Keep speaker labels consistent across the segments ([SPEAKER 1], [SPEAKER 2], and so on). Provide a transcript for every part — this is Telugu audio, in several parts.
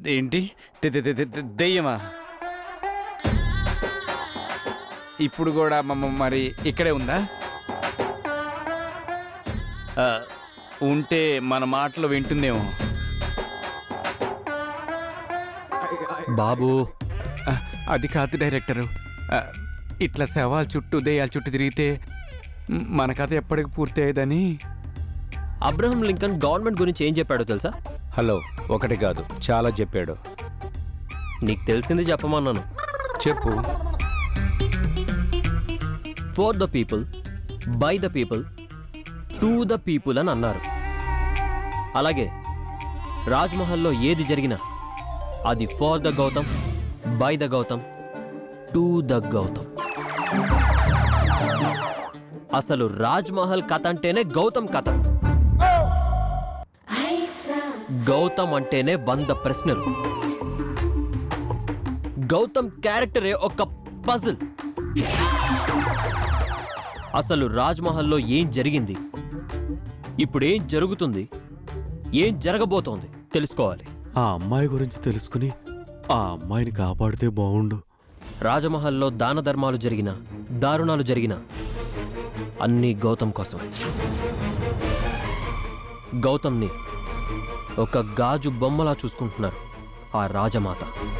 [SPEAKER 1] ఏంటి దె- దె- దె- దె- దెయ్యమా ఇప్పుడు కూడా మమ్మ మరి ఇక్కడే ఉందా ఆ, ఉంటే మన మాటలు వింటుందేమో
[SPEAKER 2] బాబు
[SPEAKER 1] ఆ, అది కాదు డైరెక్టరు ఆ, ఇట్లా శవాల చుట్టూ దెయ్యాల చుట్టూ తిరిగితే మ్, మన కథ ఎప్పటికి పూర్తి అయ్యేదని
[SPEAKER 2] అబ్రహం లింకన్ గవర్నమెంట్ గురించి ఏం చెప్పాడో తెలుసా
[SPEAKER 3] హలో ఒకటి కాదు చాలా చెప్పాడు
[SPEAKER 2] నీకు తెలిసింది చెప్పమన్నాను
[SPEAKER 1] చెప్పు
[SPEAKER 2] for the people by the people to the people అని అన్నారు అలాగే రాజ్మహల్లో ఏది జరిగినా అది for the Gautam by the Gautam to the Gautam అసలు రాజ్మహల్ కథ అంటేనే గౌతమ్ కథ గౌతమ్ అంటేనే వంద ప్రశ్నలు గౌతమ్ క్యారెక్టరే ఒక పజిల్ అసలు రాజ్మహల్లో ఏం జరిగింది ఇప్పుడు ఏం జరుగుతుంది ఏం జరగబోతోంది తెలుసుకోవాలి
[SPEAKER 4] ఆ అమ్మాయి గురించి తెలుసుకుని ఆ అమ్మాయిని కాపాడితే బాగుండు
[SPEAKER 2] రాజమహల్లో దాన ధర్మాలు జరిగిన దారుణాలు జరిగిన అన్నీ గౌతమ్ కోసమే గౌతమ్ని ఒక గాజు బొమ్మలా చూసుకుంటున్నారు ఆ రాజమాత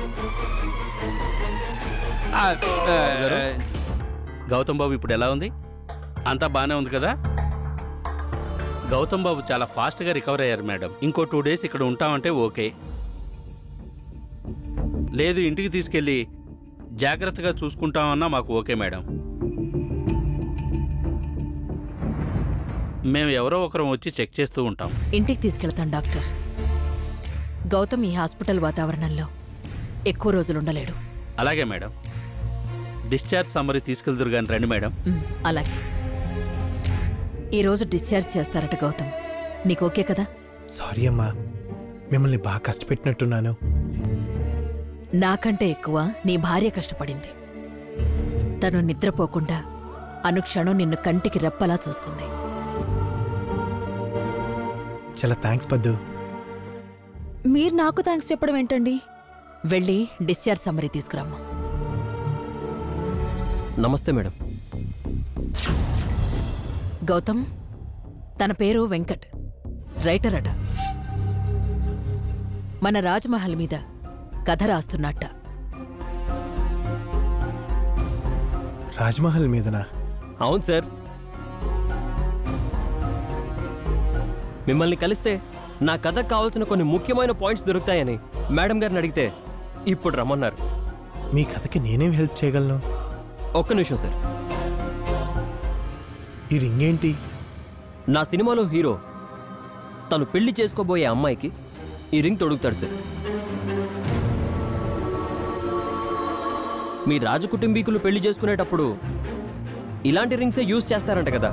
[SPEAKER 1] ఆ, ఆ,
[SPEAKER 5] గౌతమ్ బాబు ఇప్పుడు ఎలా ఉంది అంతా బాగానే ఉంది కదా గౌతమ్ బాబు చాలా ఫాస్ట్గా రికవర్ అయ్యారు మేడం ఇంకో టూ డేస్ ఇక్కడ ఉంటామంటే ఓకే లేదు ఇంటికి తీసుకెళ్ళి జాగ్రత్తగా చూసుకుంటామన్నా మాకు ఓకే మేడం మేము ఎవరో ఒకరం వచ్చి చెక్ చేస్తూ ఉంటాం
[SPEAKER 6] ఇంటికి తీసుకెళ్తాం డాక్టర్ గౌతమ్ ఈ హాస్పిటల్ వాతావరణంలో ఎక్కువ రోజులు ఉండలేడు
[SPEAKER 5] అలాగే మేడం డిశ్చార్జ్ సమ్మరీ తీసుకెళ్దురు కానీ రండి మేడం
[SPEAKER 6] ఉమ్, అలాగే ఈరోజు డిశ్చార్జ్ చేస్తారట గౌతమ్ నీకు ఓకే కదా
[SPEAKER 7] సారీ అమ్మా మిమ్మల్ని బాగా కష్టపెట్టినట్టున్నాను
[SPEAKER 6] నాకంటే ఎక్కువ నీ భార్య కష్టపడింది తను నిద్రపోకుండా అనుక్షణం నిన్ను కంటికి రెప్పలా చూసుకుంది
[SPEAKER 7] చాలా థ్యాంక్స్ పద్దు
[SPEAKER 8] మీరు నాకు థ్యాంక్స్ చెప్పడం ఏంటండి
[SPEAKER 6] వెళ్ళి డిశ్చార్జ్ సమ్మరీ తీసుకురమ్మా
[SPEAKER 2] నమస్తే మేడం
[SPEAKER 6] గౌతమ్ తన పేరు వెంకట్ రైటర్ అట మన రాజ్మహల్ మీద కథ రాస్తున్నట్ట
[SPEAKER 7] రాజ్మహల్ మీదనా
[SPEAKER 2] అవును సార్ మిమ్మల్ని కలిస్తే నా కథకు కావాల్సిన కొన్ని ముఖ్యమైన పాయింట్స్ దొరుకుతాయని మేడం గారిని అడిగితే ఇప్పుడు రమ్మన్నారు
[SPEAKER 7] మీ కథకి నేనేం హెల్ప్ చేయగలను
[SPEAKER 2] ఒక్క నిమిషం సార్
[SPEAKER 7] ఈ రింగ్ ఏంటి
[SPEAKER 2] నా సినిమాలో హీరో తను పెళ్లి చేసుకోబోయే అమ్మాయికి ఈ రింగ్ తొడుగుతాడు సార్ మీ రాజ కుటుంబీకులు పెళ్లి చేసుకునేటప్పుడు ఇలాంటి రింగ్సే యూజ్ చేస్తారంట కదా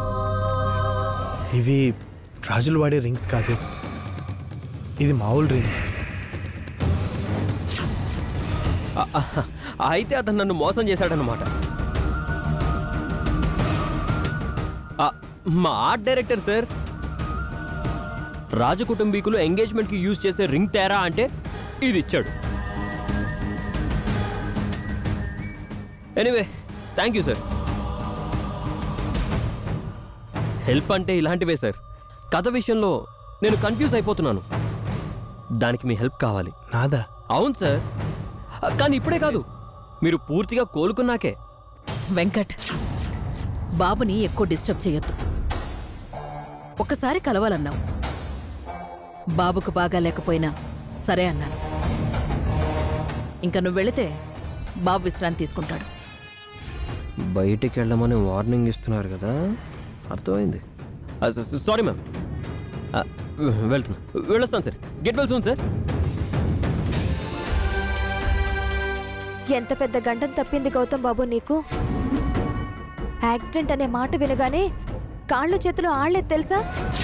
[SPEAKER 7] ఇవి రాజులు వాడే రింగ్స్ కాదు ఇది మామూలు రింగ్
[SPEAKER 2] ఆ, ఆ, అయితే అతను నన్ను మోసం చేశాడనమాట ఆ, మా ఆర్ట్ డైరెక్టర్ సార్ రాజ కుటుంబీకులు ఎంగేజ్మెంట్కి యూజ్ చేసే రింగ్ తేరా అంటే ఇది ఇచ్చాడు anyway thank you sir help అంటే ఇలాంటివే సార్ కథ విషయంలో నేను కన్ఫ్యూజ్ అయిపోతున్నాను దానికి మీ హెల్ప్ కావాలి
[SPEAKER 7] నాదా
[SPEAKER 2] అవును సార్ కానీ ఇప్పుడే కాదు మీరు పూర్తిగా కోలుకున్నాకే
[SPEAKER 6] వెంకట్ బాబుని ఎక్కువ డిస్టర్బ్ చేయొద్దు ఒక్కసారి కలవాలన్నావు బాబుకు బాగా లేకపోయినా సరే అన్నాను ఇంకా నువ్వు వెళితే బాబు విశ్రాంతి తీసుకుంటాడు
[SPEAKER 2] బయటికి వెళ్ళమని వార్నింగ్ ఇస్తున్నారు కదా అర్థమైంది సారీ మ్యామ్ వెళ్తున్నా వెళ్ళొస్తాను sir get well soon sir
[SPEAKER 8] ఎంత పెద్ద గండం తప్పింది గౌతమ్ బాబు నీకు యాక్సిడెంట్ అనే మాట వినగానే కాళ్ళు చేతులు ఆళ్లేదు తెలుసా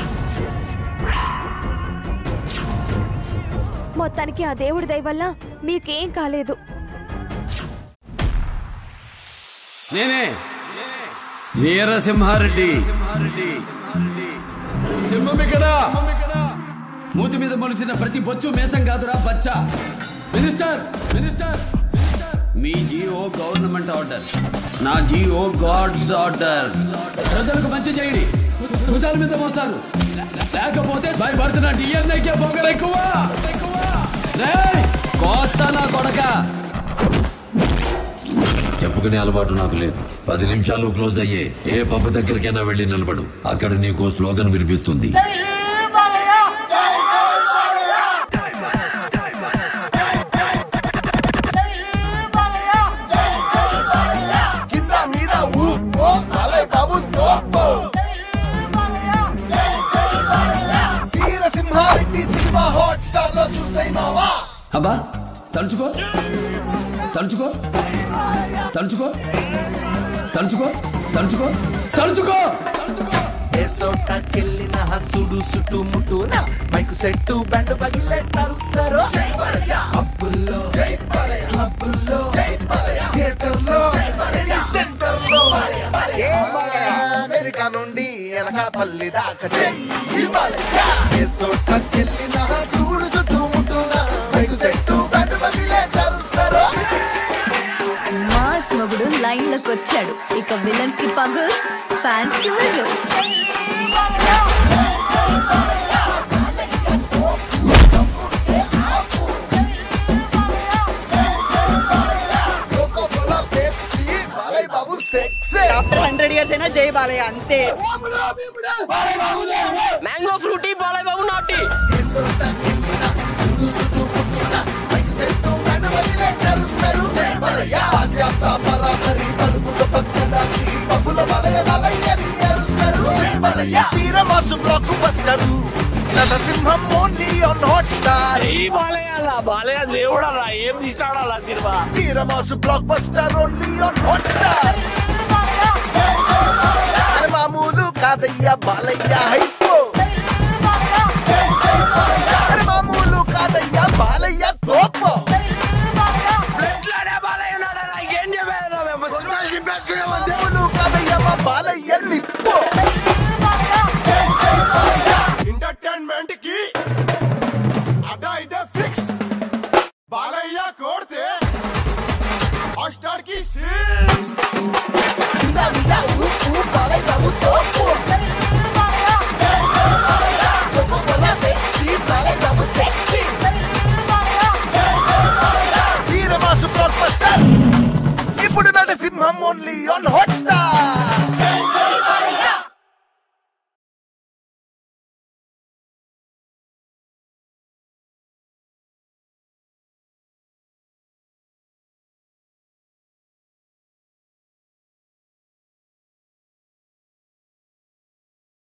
[SPEAKER 8] మొత్తానికి ఆ దేవుడి దయ వల్ల మీకేం కాలేదు
[SPEAKER 9] నేనే వీరసింహారెడ్డి సింహం ఇక్కడ మూతి మీద మొలిసిన ప్రతి బొచ్చు మేసం కాదురా బచ్చా మినిస్టర్ మినిస్టర్ మినిస్టర్. మీ జిఓ గవర్నమెంట్ ఆర్డర్ నా జిఓ గాడ్స్ ఆర్డర్ ప్రజలకు మంచి చేయండి భుజాల మీద మోస్తారు లేకపోతే భయపడుతున్న డిఎన్ఐకే పొగరు ఎక్కువ ఎక్కువ. రేయ్, కోస్తా నా కొడక
[SPEAKER 10] చెప్పుకునే అలవాటు నాకు లేదు పది నిమిషాలు క్లోజ్ అయ్యే ఏ పబ్బు దగ్గరికైనా వెళ్ళి నిలబడు అక్కడ నీకు స్లోగన్ వినిపిస్తుంది
[SPEAKER 11] కింద మీద ఊ ఓ అలై బాబు తోపు వీరసింహారెడ్డి సినిమా హాట్ స్టార్ లో చూసాయి మావా
[SPEAKER 9] అబ్బా తలుచుకో తలుచుకో తలుచుకో తలుచుకో తలుచుకో తలుచుకో
[SPEAKER 11] ఏసోటకెళ్ళిన హసుడు చుట్టూ ముట్టున మైకు సెట్టు బండు పగిలే తరుస్తారు అప్పుల్లో క్లబ్బుల్లో థియేటర్లో సెంటర్లో అమెరికా నుండి ఎనకాపల్లి దాకా ఏసోటకెళ్ళిన హసుడు చుట్టూ ముట్టున మైకు సెట్టు బండు పగిలే తరుస్తారు
[SPEAKER 8] మార్స్ మొగుడు లైన్ లోకి వచ్చాడు ఇక విలన్స్ కి పగుల్స్ ఫ్యాన్స్ కి whistles
[SPEAKER 11] coca cola Pepsi Balayya Babu sexy
[SPEAKER 12] hundred years అయినా జై బాలయ్య అంతే మ్యాంగో ఫ్రూటీ బాలయ్య బాబు నాటి
[SPEAKER 11] వీరమాసు blockbuster Narasimham only on Hotstar
[SPEAKER 12] Balayya Balayya దేవుడు అలా ఏం తీసాడు అలా సినిమా
[SPEAKER 11] వీరమాసు blockbuster only on Hotstar మామూలు కాదయ్యా బాలయ్య హైపో